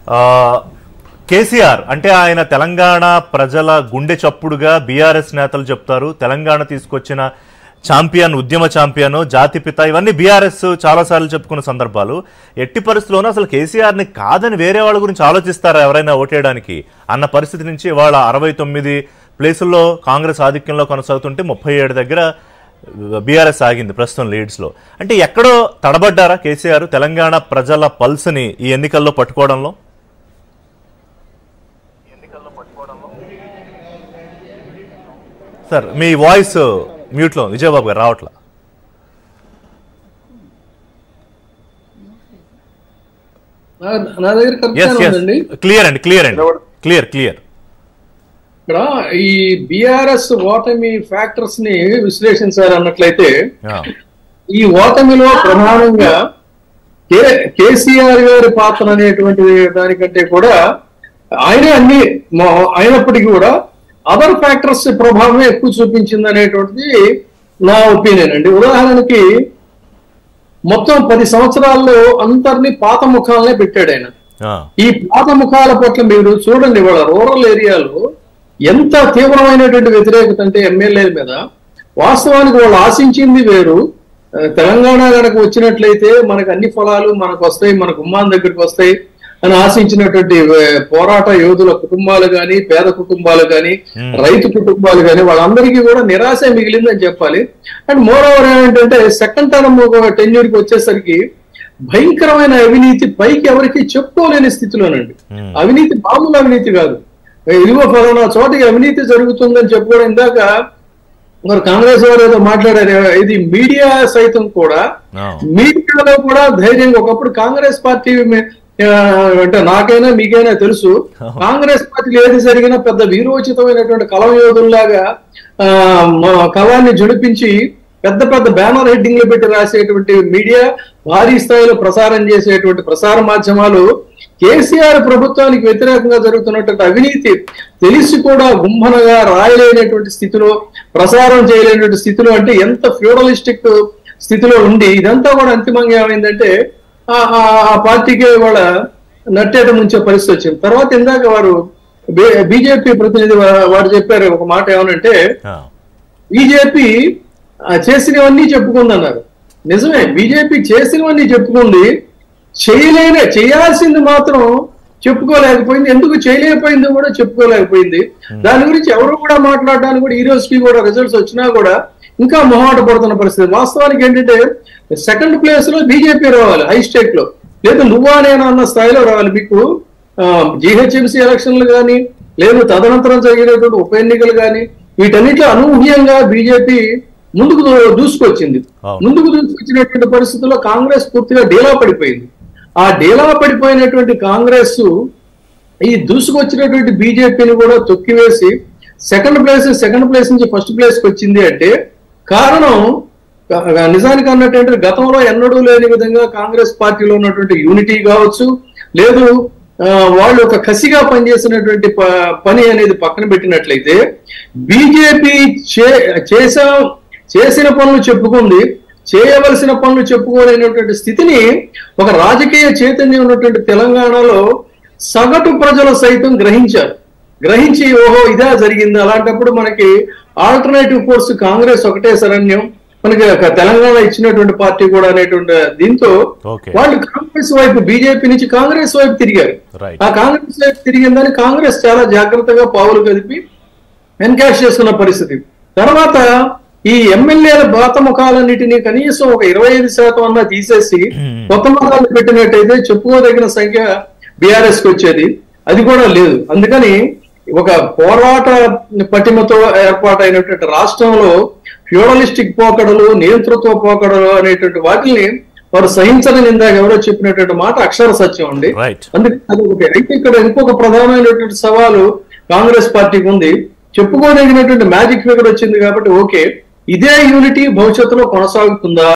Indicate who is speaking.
Speaker 1: ఆ, కేసీఆర్ అంటే ఆయన తెలంగాణ ప్రజల గుండె చప్పుడుగా బీఆర్ఎస్ నేతలు చెప్తారు తెలంగాణ తీసుకొచ్చిన ఛాంపియన్ ఉద్యమ ఛాంపియన్ జాతిపిత ఇవన్నీ బీఆర్ఎస్ చాలాసార్లు చెప్పుకున్న సందర్భాలు ఎట్టి పరిస్థితుల్లోనూ అసలు కేసీఆర్ని కాదని వేరే వాళ్ళ గురించి ఆలోచిస్తారా ఎవరైనా ఓటేయడానికి అన్న పరిస్థితి నుంచి ఇవాళ అరవై తొమ్మిది ప్లేసుల్లో కాంగ్రెస్ ఆధిక్యంలో కొనసాగుతుంటే ముప్పై ఏడు దగ్గర బీఆర్ఎస్ ఆగింది ప్రస్తుతం లీడ్స్ లో అంటే ఎక్కడో తడబడ్డారా కేసీఆర్ తెలంగాణ ప్రజల పల్స్ని ఈ ఎన్నికల్లో పట్టుకోవడంలో సార్ మీ వాయిస్ మ్యూట్లో విజయబాబు గారు రావట్లా
Speaker 2: నా- నా దగ్గర
Speaker 1: ఎస్
Speaker 2: కరెక్ట్
Speaker 1: ఎస్
Speaker 2: ఉందండి
Speaker 1: క్లియర్ అండి క్లియర్ అండి క్లియర్ క్లియర్
Speaker 2: ఇక్కడ ఈ బిఆర్ఎస్ ఓటమి ఫ్యాక్టర్స్ ని విశ్లేషించాలి అన్నట్లయితే ఈ ఓటమిలో ప్రధానంగా కే కేసీఆర్ గారి పాత్ర అనేటువంటి దానికంటే కూడా ఆయనే అన్ని మొ- అయినప్పటికీ కూడా అదర్ ఫ్యాక్టర్స్ ప్రభావమే ఎక్కువ చూపించింది అనేటువంటిది నా ఒపీనియన్ అండి ఉదాహరణకి మొత్తం పది సంవత్సరాల్లో అందరినీ పాత ముఖాలనే పెట్టాడు ఆయన ఈ పాత ముఖాల పట్ల మీరు చూడండి వాళ్ళ రూరల్ ఏరియాలో ఎంత తీవ్రమైనటువంటి వ్యతిరేకత అంటే ఎమ్మెల్యేల మీద వాస్తవానికి వాళ్ళు ఆశించింది వేరు ఆ, తెలంగాణ కనుక వచ్చినట్లయితే మనకు అన్ని ఫలాలు మనకు వస్తాయి మన గుమ్మాన్ దగ్గరికి వస్తాయి అని ఆశించినటువంటి ఆ, పోరాట యోధుల కుటుంబాలు గాని పేద కుటుంబాలు గాని రైతు కుటుంబాలు గాని వాళ్ళందరికీ కూడా నిరాశ మిగిలిందని చెప్పాలి అండ్ మోర్ ఓవర్ ఏంటంటే సెకండ్ టర్మ్ టెన్యూర్ కి వచ్చేసరికి భయంకరమైన అవినీతి పైకి ఎవరికి చెప్పుకోలేని స్థితిలోనండి అవినీతి మామూలు అవినీతి కాదు ఇదిగో ఫలానా చోటకి అవినీతి జరుగుతుందని చెప్పుకోవడం ఇందాక మరి కాంగ్రెస్ వారు ఏదో మాట్లాడారు ఇది మీడియా సైతం కూడా మీడియాలో కూడా ధైర్యంగా ఒకప్పుడు కాంగ్రెస్ పార్టీ మీ- ఆ, అంటే నాకైనా మీకైనా తెలుసు కాంగ్రెస్ పార్టీలో ఏది జరిగినా పెద్ద వీరోచితమైనటువంటి కలం యోధుల్లాగా ఆ, మా కళాన్ని జడిపించి పెద్ద పెద్ద బ్యానర్ హెడ్డింగ్లు పెట్టి రాసేటువంటి మీడియా భారీ స్థాయిలో ప్రసారం చేసేటువంటి ప్రసార మాధ్యమాలు కేసీఆర్ ప్రభుత్వానికి వ్యతిరేకంగా జరుగుతున్నటువంటి అవినీతి తెలిసి కూడా గుంభనగా రాయలేనటువంటి స్థితిలో ప్రసారం చేయలేనటువంటి స్థితిలో అంటే ఎంత ఫ్యూడలిస్టిక్ స్థితిలో ఉండి ఇదంతా కూడా అంతిమంగా ఏమైందంటే ఆ- ఆ- ఆ పార్టీకి వాళ్ళ నట్టేట ముంచే పరిస్థితి వచ్చింది తర్వాత ఇందాక వారు బీజేపీ ప్రతినిధి వా- వారు చెప్పారు ఒక మాట ఏమనంటే బీజేపీ చేసినవన్నీ చెప్పుకుందన్నారు నిజమే బీజేపీ చేసినవన్నీ చెప్పుకుంది చేయలేని చేయాల్సింది మాత్రం చెప్పుకోలేకపోయింది ఎందుకు చేయలేకపోయిందో కూడా చెప్పుకోలేకపోయింది దాని గురించి ఎవరు కూడా మాట్లాడడానికి కూడా ఈ రోజుకి కూడా రిజల్ట్స్ వచ్చినా కూడా ఇంకా మొహాట పడుతున్న పరిస్థితి వాస్తవానికి ఏంటంటే సెకండ్ ప్లేస్ లో బీజేపీ రావాలి హై స్టేట్ లో లేదు నువ్వా నేనా అన్న స్థాయిలో రావాలి మీకు జిహెచ్ఎంసీ ఎలక్షన్లు కానీ లేదు తదనంతరం జరిగినటువంటి ఉప ఎన్నికలు కానీ వీటన్నిటిలో అనూహ్యంగా బీజేపీ ముందుకు దూ- దూసుకొచ్చింది
Speaker 1: అవును.
Speaker 2: ముందుకు దూసుకొచ్చినటువంటి పరిస్థితుల్లో కాంగ్రెస్ పూర్తిగా డీలా పడిపోయింది ఆ డీలా పడిపోయినటువంటి కాంగ్రెస్ ఈ దూసుకొచ్చినటువంటి బీజేపీని కూడా తొక్కివేసి సెకండ్ ప్లేస్ సెకండ్ ప్లేస్ నుంచి ఫస్ట్ ప్లేస్ కి వచ్చింది అంటే కారణం గా- నిజానికి అన్నట్టు ఏంటంటే గతంలో ఎన్నడూ లేని విధంగా కాంగ్రెస్ పార్టీలో ఉన్నటువంటి యూనిటీ కావచ్చు లేదు ఆ, వాళ్ళు ఒక కసిగా పనిచేసినటువంటి ప- పని అనేది పక్కన పెట్టినట్లయితే బీజేపీ చే చేసా చేసిన పనులు చెప్పుకుంది చేయవలసిన పనులు చెప్పుకోలేనటువంటి స్థితిని ఒక రాజకీయ చైతన్యం ఉన్నటువంటి తెలంగాణలో సగటు ప్రజలు సైతం గ్రహించారు గ్రహించి ఓహో ఇదా జరిగింది అలాంటప్పుడు మనకి ఆల్టర్నేటివ్ ఫోర్స్ కాంగ్రెస్ ఒకటే శరణ్యం మనకి ఒక తెలంగాణ ఇచ్చినటువంటి పార్టీ కూడా అనేటువంటి దీంతో
Speaker 1: ఓకే
Speaker 2: వాళ్ళు కాంగ్రెస్ వైపు బీజేపీ నుంచి కాంగ్రెస్ వైపు తిరిగారు
Speaker 1: రైట్
Speaker 2: ఆ కాంగ్రెస్ వైపు తిరిగిందని కాంగ్రెస్ చాలా జాగ్రత్తగా పావులు కదిపి ఎన్కాష్ చేసుకున్న పరిస్థితి తర్వాత ఈ ఎమ్మెల్యేల బాత ముఖాలన్నిటినీ కనీసం ఒక ఇరవై ఐదు శాతం అన్నా తీసేసి కొత్త ముఖాలు పెట్టినట్టయితే చెప్పుకోదగిన సంఖ్య బీఆర్ఎస్ కి వచ్చేది అది కూడా లేదు అందుకని ఒక పోరాట పటిమతో ఏర్పాటైనటువంటి రాష్ట్రంలో ఫ్యూడలిస్టిక్ పోకడలు నియంతృత్వ పోకడలు అనేటువంటి వాటిని వారు సహించని ఇందాక ఎవరో చెప్పినటువంటి మాట అక్షర సత్యం అండి
Speaker 1: రైట్
Speaker 2: అందుకే అది ఒకటి అయితే ఇక్కడ ఇంకొక ప్రధానమైనటువంటి సవాలు కాంగ్రెస్ పార్టీకి ఉంది చెప్పుకోదగినటువంటి మ్యాజిక్ ఫిగర్ వచ్చింది కాబట్టి ఓకే ఇదే యూనిటీ భవిష్యత్తులో కొనసాగుతుందా